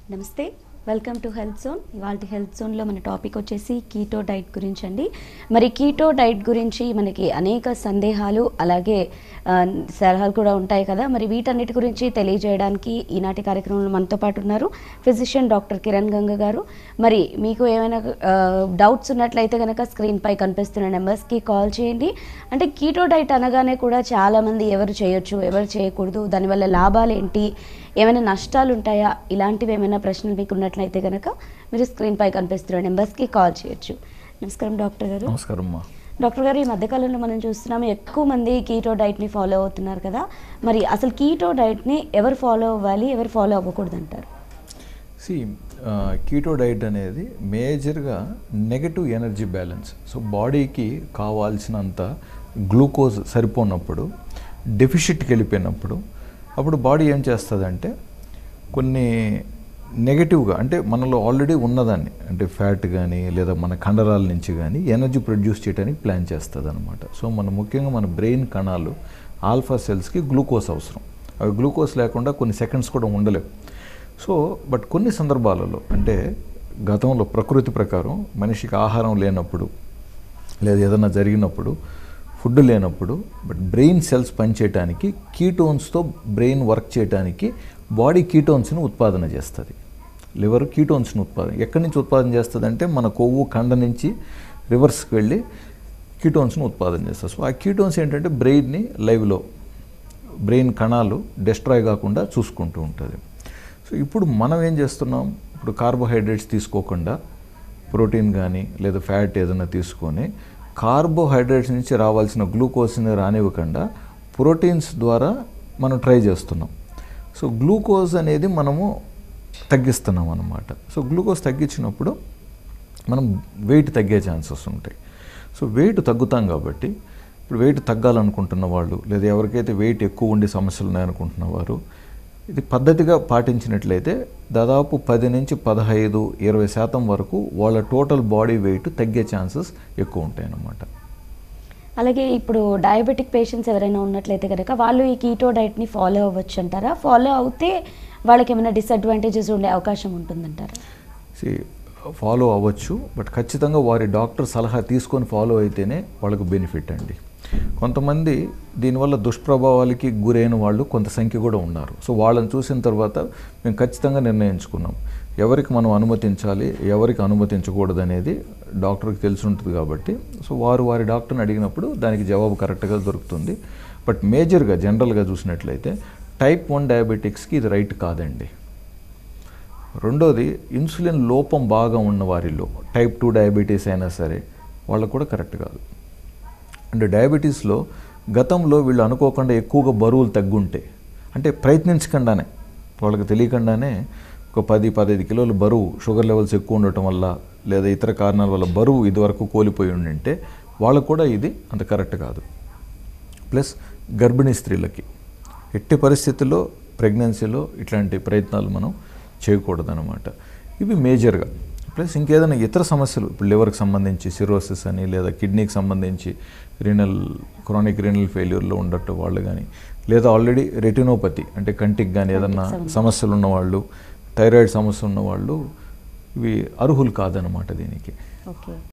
నమస్తే welcome to health zone ఇవాళ health జోన్లో మన టాపిక్ వచ్చేసి కీటో డైట్ గురించి అండి మరి కీటో డైట్ గురించి మనకి అనేక సందేహాలు అలాగే ఆ, సలహాలు కూడా ఉంటాయి కదా మరి వీటన్నిటి గురించి తెలియజేయడానికి ఈనాటి కార్యక్రమంలో మనతో పాటు ఉన్నారు ఫిజిషియన్ డాక్టర్ కిరణ్ గంగ గారు మరి మీకు ఏమైనా డౌట్స్ ఉన్నట్లయితే కనుక స్క్రీన్పై కనిపిస్తున్న నెంబర్స్కి కాల్ చేయండి అంటే కీటో డైట్ అనగానే కూడా చాలామంది ఎవరు చేయొచ్చు ఎవరు చేయకూడదు దానివల్ల లాభాలు ఏంటి ఏమైనా నష్టాలు ఉంటాయా ఇలాంటివి ఏమైనా ప్రశ్నలు మీకు ఉన్నట్లయితే కనుక మీరు స్క్రీన్పై కనిపిస్తున్న నెంబర్స్కి కాల్ చేయొచ్చు నమస్కారం డాక్టర్ గారు నమస్కారం అమ్మా డాక్టర్ గారు ఈ మధ్యకాలంలో మనం చూస్తున్నాము ఎక్కువ మంది కీటో డైట్ని ఫాలో అవుతున్నారు కదా మరి అసలు కీటో డైట్ని ఎవరు ఫాలో అవ్వాలి ఎవరు ఫాలో అవ్వకూడదు అంటారు సి కీటో డైట్ అనేది మేజర్గా నెగటివ్ ఎనర్జీ బ్యాలెన్స్ సో బాడీకి కావాల్సినంత గ్లూకోజ్ సరిపోనప్పుడు డెఫిషిట్కి వెళ్ళిపోయినప్పుడు అప్పుడు బాడీ ఏం చేస్తుందంటే కొన్ని నెగటివ్గా అంటే మనలో ఆల్రెడీ ఉన్నదాన్ని అంటే ఫ్యాట్ కానీ లేదా మన కండరాల నుంచి కానీ ఎనర్జీ ప్రొడ్యూస్ చేయడానికి ప్లాన్ చేస్తుంది అనమాట సో మన ముఖ్యంగా మన బ్రెయిన్ కణాలు ఆల్ఫా సెల్స్కి గ్లూకోజ్ అవసరం అవి గ్లూకోజ్ లేకుండా కొన్ని సెకండ్స్ కూడా ఉండలేవు సో బట్ కొన్ని సందర్భాలలో అంటే గతంలో ప్రకృతి ప్రకారం మనిషికి ఆహారం లేనప్పుడు లేదా ఏదైనా జరిగినప్పుడు ఫుడ్ లేనప్పుడు బట్ బ్రెయిన్ సెల్స్ పనిచేయడానికి కీటోన్స్తో బ్రెయిన్ వర్క్ చేయడానికి బాడీ కీటోన్స్ని ఉత్పాదన చేస్తుంది లివర్ కీటోన్స్ని ఉత్పాదన ఎక్కడి నుంచి ఉత్పాదన చేస్తుంది అంటే మన కొవ్వు కండ నుంచి రివర్స్కి వెళ్ళి కీటోన్స్ని ఉత్పాదన చేస్తుంది సో ఆ కీటోన్స్ ఏంటంటే బ్రెయిన్ని లైవ్లో బ్రెయిన్ కణాలు డెస్ట్రాయ్ కాకుండా చూసుకుంటూ ఉంటుంది సో ఇప్పుడు మనం ఏం చేస్తున్నాం ఇప్పుడు కార్బోహైడ్రేట్స్ తీసుకోకుండా ప్రోటీన్ కానీ లేదా ఫ్యాట్ ఏదైనా తీసుకొని కార్బోహైడ్రేట్స్ నుంచి రావాల్సిన గ్లూకోజ్ని రానివ్వకుండా ప్రోటీన్స్ ద్వారా మనం ట్రై చేస్తున్నాం సో గ్లూకోజ్ అనేది మనము తగ్గిస్తున్నాం అన్నమాట సో గ్లూకోజ్ తగ్గించినప్పుడు మనం వెయిట్ తగ్గే ఛాన్సెస్ ఉంటాయి సో వెయిట్ తగ్గుతాం కాబట్టి ఇప్పుడు వెయిట్ తగ్గాలనుకుంటున్న వాళ్ళు లేదా ఎవరికైతే వెయిట్ ఎక్కువ ఉండి సమస్యలు ఉన్నాయనుకుంటున్న వారు ఇది పద్ధతిగా పాటించినట్లయితే దాదాపు పది నుంచి పదహైదు ఇరవై శాతం వరకు వాళ్ళ టోటల్ బాడీ వెయిట్ తగ్గే ఛాన్సెస్ ఎక్కువ ఉంటాయి అన్నమాట అలాగే ఇప్పుడు డయాబెటిక్ పేషెంట్స్ ఎవరైనా ఉన్నట్లయితే కనుక వాళ్ళు ఈ కీటో డైట్ని ఫాలో అవ్వచ్చు అంటారా ఫాలో అవుతే వాళ్ళకి ఏమైనా డిసడ్వాంటేజెస్ ఉండే అవకాశం ఉంటుందంటారా సి ఫాలో అవ్వచ్చు బట్ ఖచ్చితంగా వారి డాక్టర్ సలహా తీసుకొని ఫాలో అయితేనే వాళ్ళకు బెనిఫిట్ అండి కొంతమంది దీనివల్ల దుష్ప్రభావాలకి గురైన వాళ్ళు కొంత సంఖ్య కూడా ఉన్నారు సో వాళ్ళని చూసిన తర్వాత మేము ఖచ్చితంగా నిర్ణయించుకున్నాం ఎవరికి మనం అనుమతించాలి ఎవరికి అనుమతించకూడదు అనేది డాక్టర్కి తెలిసి ఉంటుంది కాబట్టి సో వారు వారి డాక్టర్ని అడిగినప్పుడు దానికి జవాబు కరెక్ట్గా దొరుకుతుంది బట్ మేజర్గా జనరల్గా చూసినట్లయితే టైప్ వన్ డయాబెటిక్స్కి ఇది రైట్ కాదండి రెండోది ఇన్సులిన్ లోపం బాగా ఉన్న వారిలో టైప్ టూ డయాబెటీస్ అయినా సరే వాళ్ళకు కూడా కరెక్ట్ కాదు అంటే డయాబెటీస్లో గతంలో వీళ్ళు అనుకోకుండా ఎక్కువగా బరువులు తగ్గుంటే అంటే ప్రయత్నించకుండానే వాళ్ళకి తెలియకుండానే ఒక పది పదహైదు కిలోలు బరువు షుగర్ లెవెల్స్ ఎక్కువ ఉండటం వల్ల లేదా ఇతర కారణాల వల్ల బరువు ఇదివరకు కోల్పోయి ఉండింటే వాళ్ళకు కూడా ఇది అంత కరెక్ట్ కాదు ప్లస్ గర్భిణీ స్త్రీలకి ఎట్టి పరిస్థితుల్లో ప్రెగ్నెన్సీలో ఇట్లాంటి ప్రయత్నాలు మనం చేయకూడదన్నమాట ఇవి మేజర్గా ప్లస్ ఇంకేదైనా ఇతర సమస్యలు ఇప్పుడు లివర్కి సంబంధించి సిరోసిస్ అని లేదా కిడ్నీకి సంబంధించి రీనల్ క్రానిక్ రీనల్ ఫెయిల్యూర్లో ఉండట్టు వాళ్ళు కానీ లేదా ఆల్రెడీ రెటినోపతి అంటే కంటికి కానీ ఏదన్నా సమస్యలు ఉన్నవాళ్ళు థైరాయిడ్ సమస్య ఉన్నవాళ్ళు ఇవి అర్హులు కాదనమాట దీనికి ఓకే